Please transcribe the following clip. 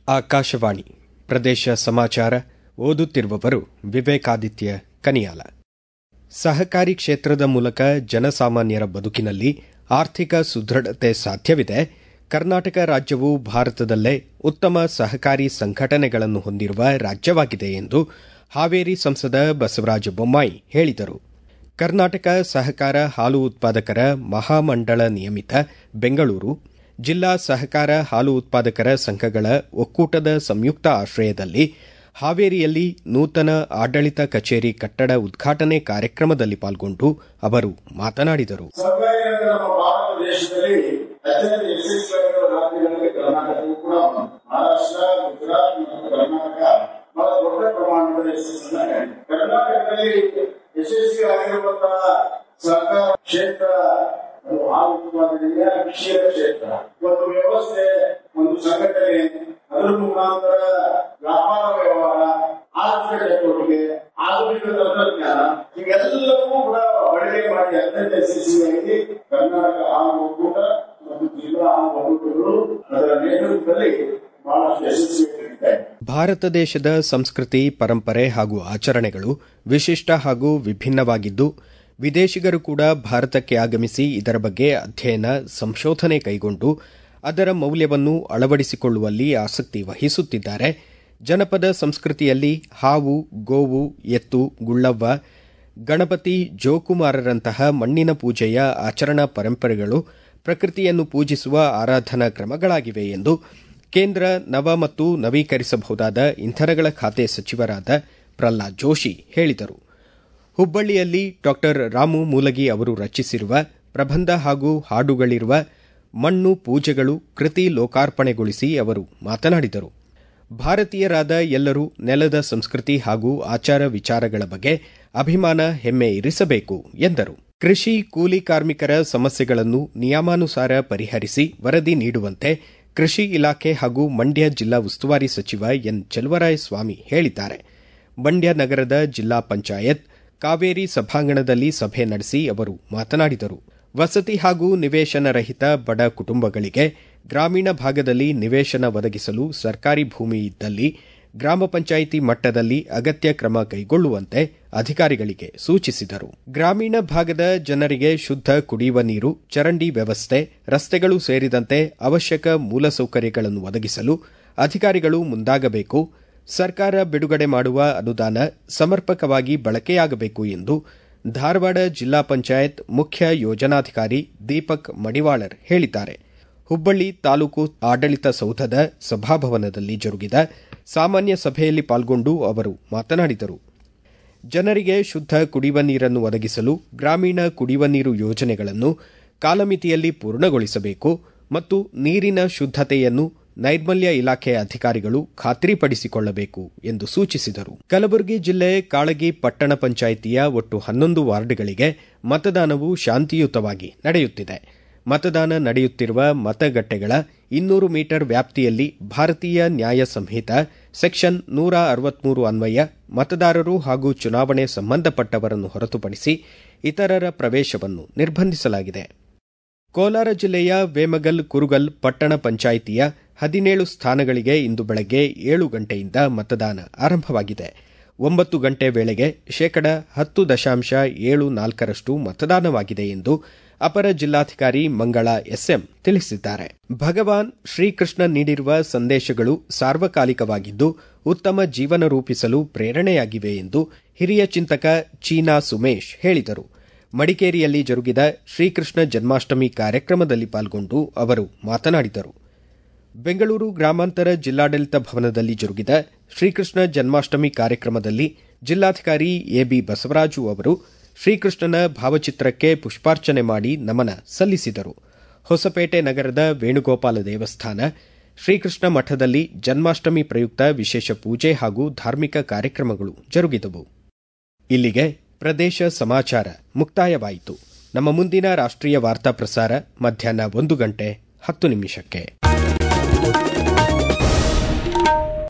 ಆಕಾಶವಾಣಿ ಪ್ರದೇಶ ಸಮಾಚಾರ ಓದುತ್ತಿರುವವರು ವಿವೇಕಾದಿತ್ಯ ಕನಿಯಾಲ ಸಹಕಾರಿ ಕ್ಷೇತ್ರದ ಮೂಲಕ ಜನಸಾಮಾನ್ಯರ ಬದುಕಿನಲ್ಲಿ ಆರ್ಥಿಕ ಸುದೃಢತೆ ಸಾಧ್ಯವಿದೆ ಕರ್ನಾಟಕ ರಾಜ್ಯವು ಭಾರತದಲ್ಲೇ ಉತ್ತಮ ಸಹಕಾರಿ ಸಂಘಟನೆಗಳನ್ನು ಹೊಂದಿರುವ ರಾಜ್ಯವಾಗಿದೆ ಎಂದು ಹಾವೇರಿ ಸಂಸದ ಬಸವರಾಜ ಬೊಮ್ಮಾಯಿ ಹೇಳಿದರು ಕರ್ನಾಟಕ ಸಹಕಾರ ಹಾಲು ಉತ್ಪಾದಕರ ಮಹಾಮಂಡಳ ನಿಯಮಿತ ಬೆಂಗಳೂರು ಜಿಲ್ಲಾ ಸಹಕಾರ ಹಾಲು ಉತ್ಪಾದಕರ ಸಂಘಗಳ ಒಕ್ಕೂಟದ ಸಂಯುಕ್ತ ಆಶ್ರಯದಲ್ಲಿ ಹಾವೇರಿಯಲ್ಲಿ ನೂತನ ಆಡಳಿತ ಕಚೇರಿ ಕಟ್ಟಡ ಉದ್ಘಾಟನೆ ಕಾರ್ಯಕ್ರಮದಲ್ಲಿ ಪಾಲ್ಗೊಂಡು ಅವರು ಮಾತನಾಡಿದರು ಸರ್ಕಾರಿ ರಂಗ ನಮ್ಮ ಭಾರತ ದೇಶದಲ್ಲಿ ಅತ್ಯಂತ ಯಶಸ್ವಿಯಾಗಿರುವ ರಾಜ್ಯಗಳಲ್ಲಿ ಕರ್ನಾಟಕವೂ ಕೂಡ ಒಂದು. ಮಹಾರಾಷ್ಟ್ರ ಗುಜರಾತ್ ಮತ್ತು ಕರ್ನಾಟಕ ಬಹಳ ದೊಡ್ಡ ಪ್ರಮಾಣದ ಯಶಸ್ಸನ್ನ ಕಂಡಿದೆ. ಕರ್ನಾಟಕದಲ್ಲಿ ಯಶಸ್ವಿಯಾಗಿರುವಂತಹ ಸಹಕಾರ ಕ್ಷೇತ್ರ ಅದು ಹಾಲು ಉತ್ಪಾದನೆಯ ಕೃಷಿಯ ಕ್ಷೇತ್ರ ಒಂದು ವ್ಯವಸ್ಥೆ ಒಂದು ಸಂಘಟನೆ ಅದರ ಮುಖಾಂತರ ವ್ಯಾಪಾರ ವ್ಯವಹಾರ ಆರ್ಥಿಕ ಚಟುವಟಿಕೆ ಆಧುನಿಕ ತಂತ್ರಜ್ಞಾನ ಇವೆಲ್ಲವೂ ಕೂಡ ಬಳಕೆ ಮಾಡಿ ಅತ್ಯಂತ ಯಶಸ್ವಿಯಾಗಿ ಕರ್ನಾಟಕ ಹಾಲು ಒಕ್ಕೂಟ ಮತ್ತು ಜಿಲ್ಲಾ ಹಾಲು ಒಕ್ಕೂಟಗಳು ಅದರ ನೇತೃತ್ವದಲ್ಲಿ ಬಹಳಷ್ಟು ಯಶಸ್ವಿಯಾಗಿದ್ದಾರೆ ಭಾರತ ದೇಶದ ಸಂಸ್ಕೃತಿ ಪರಂಪರೆ ಹಾಗೂ ಆಚರಣೆಗಳು ವಿಶಿಷ್ಟ ಹಾಗೂ ವಿಭಿನ್ನವಾಗಿದ್ದು ವಿದೇಶಿಗರು ಕೂಡ ಭಾರತಕ್ಕೆ ಆಗಮಿಸಿ ಇದರ ಬಗ್ಗೆ ಅಧ್ಯಯನ ಸಂಶೋಧನೆ ಕೈಗೊಂಡು ಅದರ ಮೌಲ್ಯವನ್ನು ಅಳವಡಿಸಿಕೊಳ್ಳುವಲ್ಲಿ ಆಸಕ್ತಿ ವಹಿಸುತ್ತಿದ್ದಾರೆ ಜನಪದ ಸಂಸ್ಕೃತಿಯಲ್ಲಿ ಹಾವು ಗೋವು ಎತ್ತು ಗುಳ್ಳವ್ವ ಗಣಪತಿ ಜೋಕುಮಾರರಂತಹ ಮಣ್ಣಿನ ಪೂಜೆಯ ಆಚರಣಾ ಪರಂಪರೆಗಳು ಪ್ರಕೃತಿಯನ್ನು ಪೂಜಿಸುವ ಆರಾಧನಾ ಕ್ರಮಗಳಾಗಿವೆ ಎಂದು ಕೇಂದ್ರ ನವ ಮತ್ತು ನವೀಕರಿಸಬಹುದಾದ ಇಂಧನಗಳ ಖಾತೆ ಸಚಿವರಾದ ಪ್ರಹ್ಲಾದ್ ಜೋಶಿ ಹೇಳಿದರು ಹುಬ್ಬಳ್ಳಿಯಲ್ಲಿ ಡಾ ರಾಮು ಮೂಲಗಿ ಅವರು ರಚಿಸಿರುವ ಪ್ರಬಂಧ ಹಾಗೂ ಹಾಡುಗಳಿರುವ ಮಣ್ಣು ಪೂಜೆಗಳು ಕೃತಿ ಲೋಕಾರ್ಪಣೆಗೊಳಿಸಿ ಅವರು ಮಾತನಾಡಿದರು ಭಾರತೀಯರಾದ ಎಲ್ಲರೂ ನೆಲದ ಸಂಸ್ಕೃತಿ ಹಾಗೂ ಆಚಾರ ವಿಚಾರಗಳ ಬಗ್ಗೆ ಅಭಿಮಾನ ಹೆಮ್ಮೆ ಇರಿಸಬೇಕು ಎಂದರು ಕೃಷಿ ಕೂಲಿ ಕಾರ್ಮಿಕರ ಸಮಸ್ಯೆಗಳನ್ನು ನಿಯಮಾನುಸಾರ ಪರಿಹರಿಸಿ ವರದಿ ನೀಡುವಂತೆ ಕೃಷಿ ಇಲಾಖೆ ಹಾಗೂ ಮಂಡ್ಯ ಜಿಲ್ಲಾ ಉಸ್ತುವಾರಿ ಸಚಿವ ಎನ್ ಸ್ವಾಮಿ ಹೇಳಿದ್ದಾರೆ ಮಂಡ್ಯ ನಗರದ ಜಿಲ್ಲಾ ಪಂಚಾಯತ್ ಕಾವೇರಿ ಸಭಾಂಗಣದಲ್ಲಿ ಸಭೆ ನಡೆಸಿ ಅವರು ಮಾತನಾಡಿದರು ವಸತಿ ಹಾಗೂ ನಿವೇಶನ ರಹಿತ ಬಡ ಕುಟುಂಬಗಳಿಗೆ ಗ್ರಾಮೀಣ ಭಾಗದಲ್ಲಿ ನಿವೇಶನ ಒದಗಿಸಲು ಸರ್ಕಾರಿ ಭೂಮಿ ಇದ್ದಲ್ಲಿ ಗ್ರಾಮ ಪಂಚಾಯಿತಿ ಮಟ್ಟದಲ್ಲಿ ಅಗತ್ಯ ಕ್ರಮ ಕೈಗೊಳ್ಳುವಂತೆ ಅಧಿಕಾರಿಗಳಿಗೆ ಸೂಚಿಸಿದರು ಗ್ರಾಮೀಣ ಭಾಗದ ಜನರಿಗೆ ಶುದ್ದ ಕುಡಿಯುವ ನೀರು ಚರಂಡಿ ವ್ಯವಸ್ಥೆ ರಸ್ತೆಗಳು ಸೇರಿದಂತೆ ಅವಶ್ಯಕ ಮೂಲಸೌಕರ್ಯಗಳನ್ನು ಒದಗಿಸಲು ಅಧಿಕಾರಿಗಳು ಮುಂದಾಗಬೇಕು ಸರ್ಕಾರ ಬಿಡುಗಡೆ ಮಾಡುವ ಅನುದಾನ ಸಮರ್ಪಕವಾಗಿ ಬಳಕೆಯಾಗಬೇಕು ಎಂದು ಧಾರವಾಡ ಜಿಲ್ಲಾ ಪಂಚಾಯತ್ ಮುಖ್ಯ ಯೋಜನಾಧಿಕಾರಿ ದೀಪಕ್ ಮಡಿವಾಳರ್ ಹೇಳಿದ್ದಾರೆ ಹುಬ್ಬಳ್ಳಿ ತಾಲೂಕು ಆಡಳಿತ ಸೌಧದ ಸಭಾಭವನದಲ್ಲಿ ಜರುಗಿದ ಸಾಮಾನ್ಯ ಸಭೆಯಲ್ಲಿ ಪಾಲ್ಗೊಂಡು ಅವರು ಮಾತನಾಡಿದರು ಜನರಿಗೆ ಶುದ್ದ ಕುಡಿಯುವ ನೀರನ್ನು ಒದಗಿಸಲು ಗ್ರಾಮೀಣ ಕುಡಿಯುವ ನೀರು ಯೋಜನೆಗಳನ್ನು ಕಾಲಮಿತಿಯಲ್ಲಿ ಪೂರ್ಣಗೊಳಿಸಬೇಕು ಮತ್ತು ನೀರಿನ ಶುದ್ದತೆಯನ್ನು ನೈರ್ಮಲ್ಯ ಇಲಾಖೆ ಅಧಿಕಾರಿಗಳು ಖಾತ್ರಿಪಡಿಸಿಕೊಳ್ಳಬೇಕು ಎಂದು ಸೂಚಿಸಿದರು ಕಲಬುರಗಿ ಜಿಲ್ಲೆ ಕಾಳಗಿ ಪಟ್ಟಣ ಪಂಚಾಯಿತಿಯ ಒಟ್ಟು ಹನ್ನೊಂದು ವಾರ್ಡ್ಗಳಿಗೆ ಮತದಾನವು ಶಾಂತಿಯುತವಾಗಿ ನಡೆಯುತ್ತಿದೆ ಮತದಾನ ನಡೆಯುತ್ತಿರುವ ಮತಗಟ್ಟೆಗಳ ಇನ್ನೂರು ಮೀಟರ್ ವ್ಯಾಪ್ತಿಯಲ್ಲಿ ಭಾರತೀಯ ನ್ಯಾಯ ಸಂಹಿತ ಸೆಕ್ಷನ್ ನೂರ ಅರವತ್ಮೂರು ಅನ್ವಯ ಮತದಾರರು ಹಾಗೂ ಚುನಾವಣೆ ಸಂಬಂಧಪಟ್ಟವರನ್ನು ಹೊರತುಪಡಿಸಿ ಇತರರ ಪ್ರವೇಶವನ್ನು ನಿರ್ಬಂಧಿಸಲಾಗಿದೆ ಕೋಲಾರ ಜಿಲ್ಲೆಯ ವೇಮಗಲ್ ಕುರುಗಲ್ ಪಟ್ಟಣ ಪಂಚಾಯಿತಿಯ ಹದಿನೇಳು ಸ್ಥಾನಗಳಿಗೆ ಇಂದು ಬೆಳಗ್ಗೆ ಏಳು ಗಂಟೆಯಿಂದ ಮತದಾನ ಆರಂಭವಾಗಿದೆ ಒಂಬತ್ತು ಗಂಟೆ ವೇಳೆಗೆ ಶೇಕಡ ಹತ್ತು ದಶಾಂಶ ಏಳು ನಾಲ್ಕರಷ್ಟು ಮತದಾನವಾಗಿದೆ ಎಂದು ಅಪರ ಜಿಲ್ಲಾಧಿಕಾರಿ ಮಂಗಳ ಎಸ್ಎಂ ತಿಳಿಸಿದ್ದಾರೆ ಭಗವಾನ್ ಶ್ರೀಕೃಷ್ಣ ನೀಡಿರುವ ಸಂದೇಶಗಳು ಸಾರ್ವಕಾಲಿಕವಾಗಿದ್ದು ಉತ್ತಮ ಜೀವನ ರೂಪಿಸಲು ಪ್ರೇರಣೆಯಾಗಿವೆ ಎಂದು ಹಿರಿಯ ಚಿಂತಕ ಚೀನಾ ಸುಮೇಶ್ ಹೇಳಿದರು ಮಡಿಕೇರಿಯಲ್ಲಿ ಜರುಗಿದ ಶ್ರೀಕೃಷ್ಣ ಜನ್ಮಾಷ್ಟಮಿ ಕಾರ್ಯಕ್ರಮದಲ್ಲಿ ಪಾಲ್ಗೊಂಡು ಅವರು ಮಾತನಾಡಿದರು ಬೆಂಗಳೂರು ಗ್ರಾಮಾಂತರ ಜಿಲ್ಲಾಡಳಿತ ಭವನದಲ್ಲಿ ಜರುಗಿದ ಶ್ರೀಕೃಷ್ಣ ಜನ್ಮಾಷ್ಟಮಿ ಕಾರ್ಯಕ್ರಮದಲ್ಲಿ ಜಿಲ್ಲಾಧಿಕಾರಿ ಎಬಿ ಬಸವರಾಜು ಅವರು ಶ್ರೀಕೃಷ್ಣನ ಭಾವಚಿತ್ರಕ್ಕೆ ಪುಷ್ಪಾರ್ಚನೆ ಮಾಡಿ ನಮನ ಸಲ್ಲಿಸಿದರು ಹೊಸಪೇಟೆ ನಗರದ ವೇಣುಗೋಪಾಲ ದೇವಸ್ಥಾನ ಶ್ರೀಕೃಷ್ಣ ಮಠದಲ್ಲಿ ಜನ್ಮಾಷ್ಟಮಿ ಪ್ರಯುಕ್ತ ವಿಶೇಷ ಪೂಜೆ ಹಾಗೂ ಧಾರ್ಮಿಕ ಕಾರ್ಯಕ್ರಮಗಳು ಜರುಗಿದವು ಇಲ್ಲಿಗೆ ಪ್ರದೇಶ ಸಮಾಚಾರ ಮುಕ್ತಾಯವಾಯಿತು ನಮ್ಮ ಮುಂದಿನ ರಾಷ್ಟ್ರೀಯ ವಾರ್ತಾ ಪ್ರಸಾರ ಮಧ್ಯಾಹ್ನ ಒಂದು ಗಂಟೆ ಹತ್ತು ನಿಮಿಷಕ್ಕೆ